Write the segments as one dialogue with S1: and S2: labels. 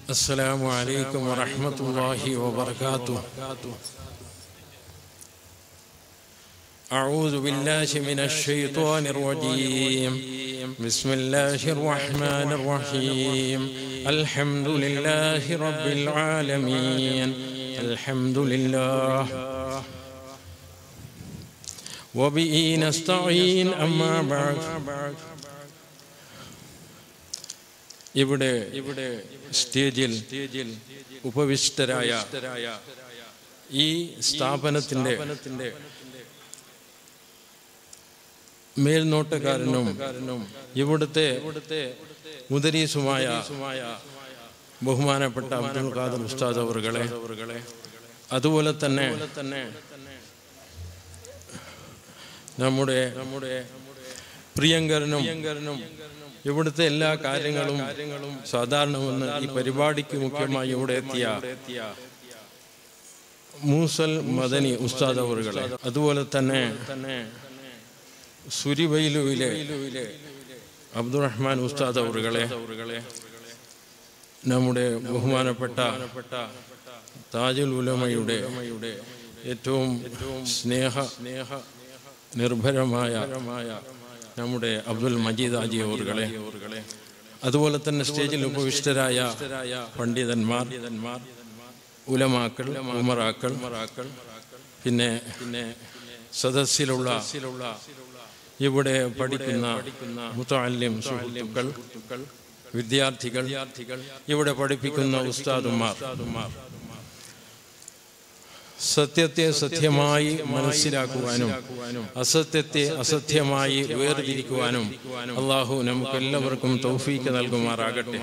S1: السلام عليكم ورحمة الله وبركاته أعوذ بالله من الشيطان الرجيم بسم الله الرحمن الرحيم الحمد لله رب العالمين الحمد لله وبه نستعين أما بعد ഇവിടെ ഇവിടെ സ്റ്റേജിൽ സ്റ്റേജിൽ ഉപവിഷ്ടരായ ഈ സ്ഥാപനത്തിന്റെ മേൽനോട്ടക്കാരനും ഇവിടുത്തെ ഇവിടുത്തെ മുദരീസുമായ ബഹുമാനപ്പെട്ട അബ്ദുൽ ഖാദർ ഉസ്താദ് അവറുകളെ അതുപോലെ തന്നെ തന്നെ നമ്മുടെ നമ്മുടെ പ്രിയങ്കരനും പ്രിയങ്കരനും ഇവിടുത്തെ എല്ലാ കാര്യങ്ങളും സാധാരണമെന്ന് ഈ പരിപാടിക്ക് മുഖ്യമായി ഇവിടെ എത്തിയ മൂസൽ മദനി ഉസ്താദ് അവറുകളെ അതുപോലെ തന്നെ തന്നെ സുരിവൈലുവിലെ അബ്ദുറഹ്മാൻ ഉസ്താദ് അവറുകളെ നമ്മുടെ ബഹുമാനപ്പെട്ട താജുൽ ഉലമയുടെ ഏറ്റവും സ്നേഹ സ്നേഹ നിർഭരമായ നമ്മുടെ അബ്ദുൽ മജീദ് ആജി അവറുകളെ അതുപോലെ തന്നെ സ്റ്റേജിൽ ഉപവിഷ്ടരായ പണ്ഡിതന്മാർ ഉലമാക്കൾ ഉമറാക്കൾ പിന്നെ പിന്നെ സദസ്സിലുള്ള ഇവിടെ പഠിക്കുന്ന മുത്താല്യം സുഹൃത്തുക്കൾ വിദ്യാർത്ഥികൾ ഇവിടെ പഠിപ്പിക്കുന്ന ഉസ്താദുമാർ സത്യത്തെ സത്യമായി മനസ്സിലാക്കുവാനും അസത്യത്തെ അസത്യമായി വേർതിരിക്കുവാനും അള്ളാഹു നമുക്ക് എല്ലാവർക്കും തൗഫീക്ക് നൽകുമാറാകട്ടെ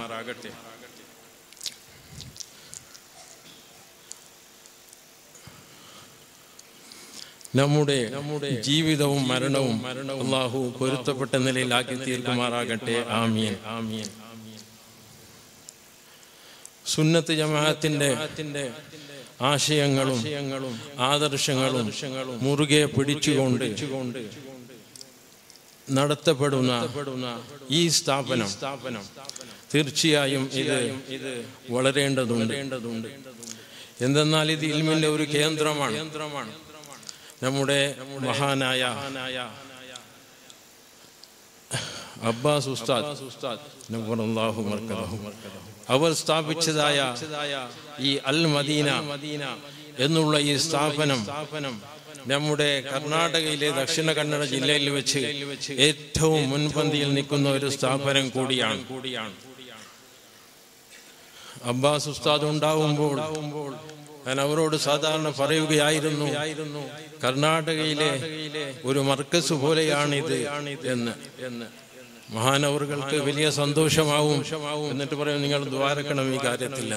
S1: നമ്മുടെ നമ്മുടെ ജീവിതവും മരണവും അള്ളാഹു പൊരുത്തപ്പെട്ട നിലയിലാക്കി തീർക്കുമാറാകട്ടെ ആമീൻ ആമീൻ സുന്നത്ത് ജമാഅത്തിന്റെ ആശയങ്ങളും ആദർശങ്ങളും മുറുകെ പിടിച്ചുകൊണ്ട് നടത്തപ്പെടുന്ന ഈ സ്ഥാപനം സ്ഥാപനം തീർച്ചയായും ഇത് ഇത് വളരേണ്ടതുണ്ട് എന്തെന്നാൽ ഇത് ഇൽമിന്റെ ഒരു കേന്ദ്രമാണ് കേന്ദ്രമാണ് നമ്മുടെ മഹാനായ അബ്ബാസ് ഉസ്താദ് നബ്ബറല്ലാഹു മർക്കദഹു അവർ സ്ഥാപിച്ചതായ ഈ അൽ മദീന എന്നുള്ള ഈ സ്ഥാപനം നമ്മുടെ കർണാടകയിലെ ദക്ഷിണ കന്നഡ ജില്ലയിൽ വെച്ച് ഏറ്റവും മുൻപന്തിയിൽ നിൽക്കുന്ന ഒരു സ്ഥാപനം കൂടിയാണ് കൂടിയാണ് അബ്ബാസ് ഉസ്താദ് ഉണ്ടാവുമ്പോൾ ഞാൻ അവരോട് സാധാരണ പറയുകയായിരുന്നു കർണാടകയിലെ ഒരു മർക്കസ് പോലെയാണിത് എന്ന് എന്ന് മഹാനവറുകൾക്ക് വലിയ സന്തോഷമാവും എന്നിട്ട് പറയും നിങ്ങൾ ദ്വാരക്കണം ഈ കാര്യത്തിൽ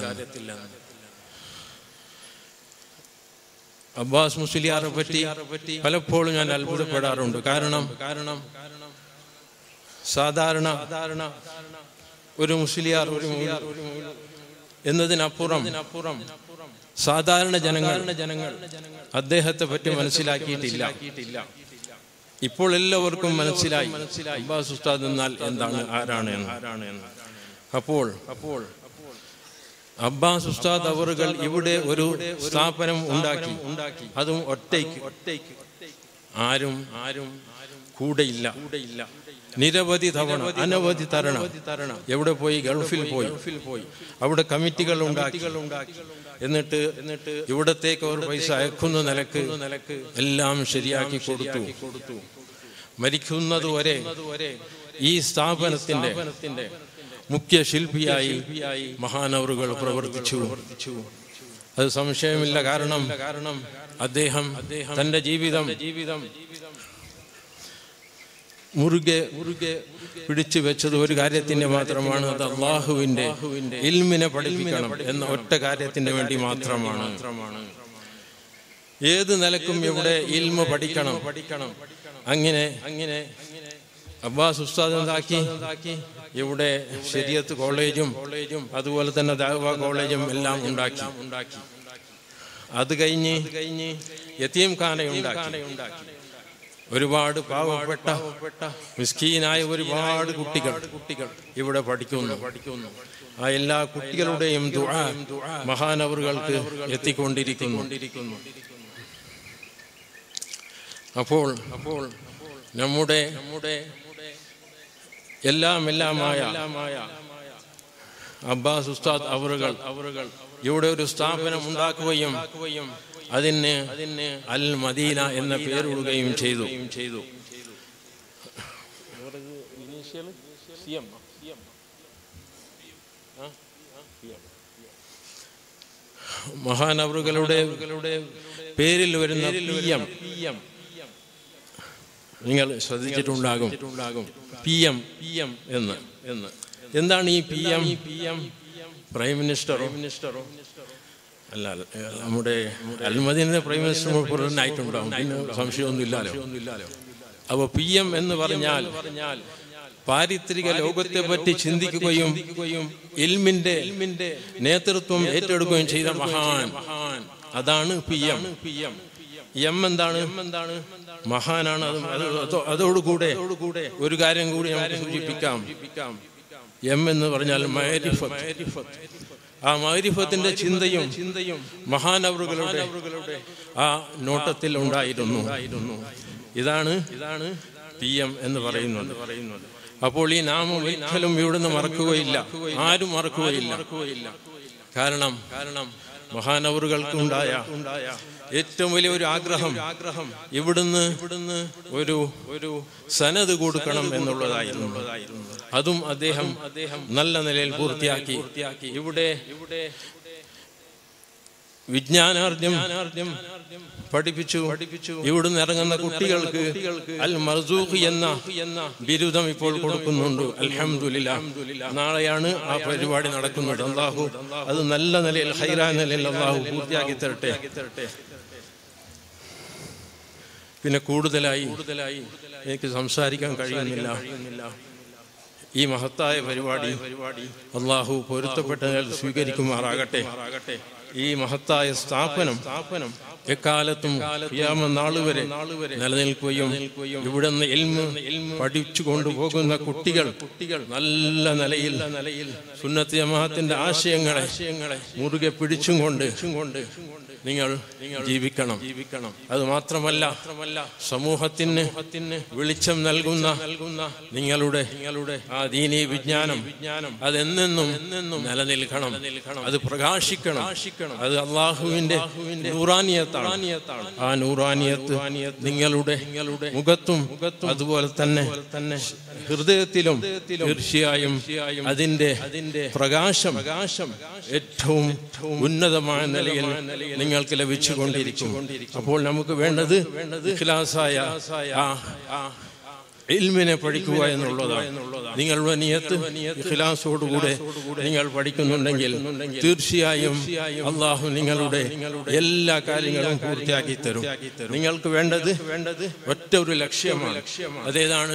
S1: അബ്ബാസ് മുസ്ലിയാറെ പറ്റി പലപ്പോഴും ഞാൻ അത്ഭുതപ്പെടാറുണ്ട് കാരണം കാരണം സാധാരണ സാധാരണ ഒരു മുസ്ലിയാർ ഒരു എന്നതിനപ്പുറം സാധാരണ ജനങ്ങൾ ജനങ്ങൾ അദ്ദേഹത്തെ പറ്റി മനസ്സിലാക്കിയിട്ടില്ല ഇപ്പോൾ എല്ലാവർക്കും മനസ്സിലായി അബ്ബാസ് ഉസ്താദ് എന്നാൽ എന്താണ് ആരാണ് എന്ന് ആരാണ് എന്ന് അപ്പോൾ അപ്പോൾ അബ്ബാസ് ഉസ്താദ് അവറുകൾ ഇവിടെ ഒരു സ്ഥാപനം ഉണ്ടാക്കി ഉണ്ടാക്കി അതും ഒറ്റയ്ക്ക് ഒറ്റയ്ക്ക് ആരും ആരും കൂടെയില്ല കൂടെയില്ല നിരവധി തവണ അനവധി തരണം എവിടെ പോയി ഗൾഫിൽ പോയി പോയി അവിടെ കമ്മിറ്റികൾ ഉണ്ടാക്കി എന്നിട്ട് എന്നിട്ട് ഇവിടത്തേക്ക് അവർ പൈസ അയക്കുന്ന നിലക്ക് നിലക്ക് എല്ലാം ശരിയാക്കി കൊടുത്തു കൊടുത്തു മരിക്കുന്നതുവരെ ഈ സ്ഥാപനത്തിന്റെ മുഖ്യ ശില്പിയായി മഹാനവറുകൾ പ്രവർത്തിച്ചു അത് സംശയമില്ല കാരണം കാരണം അദ്ദേഹം തന്റെ ജീവിതം ജീവിതം മുറുകെ മുറുകെ പിടിച്ചു വെച്ചത് ഒരു കാര്യത്തിന്റെ മാത്രമാണ് അത് അള്ളാഹുവിന്റെ ഇൽമിനെ പഠിപ്പിക്കണം എന്ന ഒറ്റ കാര്യത്തിന്റെ വേണ്ടി മാത്രമാണ് ഏത് നിലക്കും ഇവിടെ ഇൽമ പഠിക്കണം പഠിക്കണം അങ്ങനെ അങ്ങനെ അബ്ബാസ് ഉസ്താദ് എന്താക്കി ഇവിടെ ശരിയത്ത് കോളേജും കോളേജും അതുപോലെ തന്നെ ദാവ കോളേജും എല്ലാം ഉണ്ടാക്കി ഉണ്ടാക്കി അത് കഴിഞ്ഞ് കഴിഞ്ഞ് യത്തീം ഖാന ഉണ്ടാക്കി ഒരുപാട് പാവപ്പെട്ട മിസ്കീനായ ഒരുപാട് കുട്ടികൾ കുട്ടികൾ ഇവിടെ പഠിക്കുന്നു പഠിക്കുന്നു ആ എല്ലാ കുട്ടികളുടെയും ദുആ മഹാനവറുകൾക്ക് എത്തിക്കൊണ്ടിരിക്കുന്നു അപ്പോൾ അപ്പോൾ നമ്മുടെ നമ്മുടെ എല്ലാം എല്ലാമായ അബ്ബാസ് ഉസ്താദ് അവറുകൾ അവറുകൾ ഇവിടെ ഒരു സ്ഥാപനം ഉണ്ടാക്കുകയും അതിന് അതിന് അൽ മദീന എന്ന പേരിടുകയും ചെയ്തു ചെയ്തു മഹാനവറുകളുടെ പേരിൽ വരുന്ന പി എം നിങ്ങൾ ശ്രദ്ധിച്ചിട്ടുണ്ടാകും പി എം പി എം എന്ന് എന്ന് എന്താണ് ഈ P M P M prime മിനിസ്റ്ററോ മിനിസ്റ്ററോ അല്ല നമ്മുടെ അൽമദീന പ്രൈം മിനിസ്റ്റർ പ്രസിഡന്റായിട്ടുണ്ടാവും പിന്നെ സംശയമൊന്നും ഇല്ലാലോ അപ്പൊ പി എം എന്ന് പറഞ്ഞാൽ പാരിത്രിക ലോകത്തെ പറ്റി ചിന്തിക്കുകയും ഇൽമിന്റെ ഇൽമിന്റെ നേതൃത്വം ഏറ്റെടുക്കുകയും ചെയ്ത മഹാൻ മഹാൻ അതാണ് P M P M M എന്താണ് എം എന്താണ് മഹാനാണ് അത് അത് അതോടുകൂടെ ഒരു കാര്യം കൂടി നമുക്ക് സൂചിപ്പിക്കാം എം എന്ന് പറഞ്ഞാൽ മൈരിഫത്ത് ആ മൈരിഫത്തിന്റെ ചിന്തയും ചിന്തയും മഹാനവറുകളുടെ ആ നോട്ടത്തിൽ ഉണ്ടായിരുന്നു ഇതാണ് ഇതാണ് പി എം എന്ന് പറയുന്നത് പറയുന്നത് അപ്പോൾ ഈ നാമം ഒരിക്കലും ഇവിടുന്ന് മറക്കുകയില്ല ആരും മറക്കുകയില്ല കാരണം കാരണം മഹാനവറുകൾക്കുണ്ടായ ഉണ്ടായ ഏറ്റവും വലിയ ഒരു ആഗ്രഹം ആഗ്രഹം ഇവിടുന്ന് ഇവിടുന്ന് ഒരു ഒരു സനത് കൊടുക്കണം എന്നുള്ളതായിരുന്നു അതും അദ്ദേഹം അദ്ദേഹം നല്ല നിലയിൽ പൂർത്തിയാക്കി പൂർത്തിയാക്കി ഇവിടെ ഇവിടെ വിജ്ഞാനാർജ്യം പഠിപ്പിച്ചു പഠിപ്പിച്ചു ഇവിടുന്ന് ഇറങ്ങുന്ന കുട്ടികൾക്ക് അൽ മർസൂഖ് എന്ന എന്ന ബിരുദം ഇപ്പോൾ കൊടുക്കുന്നുണ്ട് അൽഹംദുലില്ലാ നാളെയാണ് ആ പരിപാടി നടക്കുന്നത് അള്ളാഹു അത് നല്ല നിലയിൽ ഹൈറാ നിലയിൽ അള്ളാഹു പൂർത്തിയാക്കി തരട്ടെ പിന്നെ കൂടുതലായി കൂടുതലായി എനിക്ക് സംസാരിക്കാൻ കഴിയുന്നില്ല ഈ മഹത്തായ പരിപാടി പരിപാടി അള്ളാഹു പൊരുത്തപ്പെട്ട സ്വീകരിക്കുമാറാകട്ടെ ഈ മഹത്തായ സ്ഥാപനം സ്ഥാപനം എക്കാലത്തും നാളുവരെ നിലനിൽക്കുകയും ഇവിടെ നിന്ന് എൽമ് പഠിച്ചു കൊണ്ടുപോകുന്ന കുട്ടികൾ കുട്ടികൾ നല്ല നിലയിൽ നിലയിൽ സുന്നത്ത് ജമാഅത്തിന്റെ ആശയങ്ങളെ ആശയങ്ങളെ മുറുകെ പിടിച്ചും കൊണ്ട് കൊണ്ട് നിങ്ങൾ ജീവിക്കണം ജീവിക്കണം അത് മാത്രമല്ല സമൂഹത്തിന് വെളിച്ചം നൽകുന്ന നൽകുന്ന നിങ്ങളുടെ നിങ്ങളുടെ ആ ദീനീ വിജ്ഞാനം വിജ്ഞാനം അതെന്നെന്നും എന്നെന്നും നിലനിൽക്കണം അത് പ്രകാശിക്കണം അത് അള്ളാഹുവിന്റെ നൂറാനിയത്താണ് ആ നൂറാനിയത്ത് നിങ്ങളുടെ നിങ്ങളുടെ മുഖത്തും മുഖത്തും അതുപോലെ തന്നെ തന്നെ ഹൃദയത്തിലും തീർച്ചയായും അതിന്റെ അതിന്റെ പ്രകാശം പ്രകാശം ഏറ്റവും ഉന്നതമായ നിലയിൽ നിങ്ങൾക്ക് ലഭിച്ചുകൊണ്ടിരിക്കും അപ്പോൾ നമുക്ക് വേണ്ടത് ഇഖ്ലാസായ ആ ആ ഇൽമിനെ പഠിക്കുക എന്നുള്ളതാണ് നിങ്ങളുടെ നിയത്ത് ഇഖ്ലാസോടുകൂടെ നിങ്ങൾ പഠിക്കുന്നുണ്ടെങ്കിൽ തീർച്ചയായും അള്ളാഹു നിങ്ങളുടെ എല്ലാ കാര്യങ്ങളും പൂർത്തിയാക്കി തരും നിങ്ങൾക്ക് വേണ്ടത് വേണ്ടത് ഒറ്റ ഒരു ലക്ഷ്യമാണ് അതേതാണ്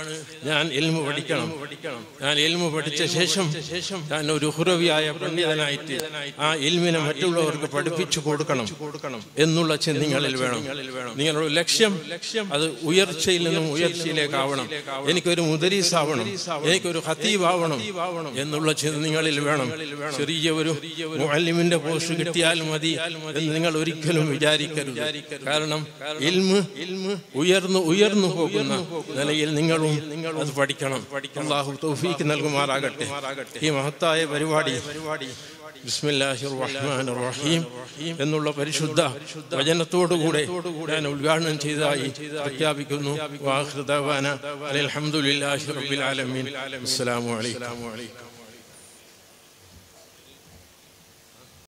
S1: ഞാൻ ഇൽമു പഠിക്കണം ഞാൻ ഇൽമു പഠിച്ച ശേഷം ശേഷം ഞാൻ ഒരു ഹുറവിയായ പണ്ഡിതനായിട്ട് ആ ഇൽമിനെ മറ്റുള്ളവർക്ക് പഠിപ്പിച്ചു കൊടുക്കണം കൊടുക്കണം എന്നുള്ള ചിന്തകളിൽ വേണം നിങ്ങളുടെ ലക്ഷ്യം ലക്ഷ്യം അത് ഉയർച്ചയിൽ നിന്നും ഉയർച്ചയിലേക്ക് ആവണം എനിക്കൊരു മുദരീസ് ആവണം എനിക്കൊരു ഹത്തീബ് ആവണം എന്നുള്ള ചിന്തകളിൽ വേണം ചെറിയ ഒരു മുഅല്ലിമിന്റെ പോസ്റ്റ് കിട്ടിയാൽ മതി എന്ന് നിങ്ങൾ ഒരിക്കലും വിചാരിക്കരുത് കാരണം ഇൽമ് ഇൽമ് ഉയർന്നു ഉയർന്നു പോകുന്ന നിലയിൽ നിങ്ങളും നിങ്ങൾ അത് പഠിക്കണം അള്ളാഹു തൗഫീക്ക് നൽകുമാറാകട്ടെ ഈ മഹത്തായ പരിപാടി പരിപാടി ബിസ്മില്ലാഹിർ റഹ്മാനിർ റഹീം എന്നുള്ള പരിശുദ്ധ വചനത്തോടുകൂടെ ഞാൻ ഉദ്ഘാടനം ചെയ്തതായി പ്രഖ്യാപിക്കുന്നു വാഹൃദാന അലഹമുല്ലാഹി റബ്ബിൽ ആലമീൻ അസ്സലാമു അലൈക്കും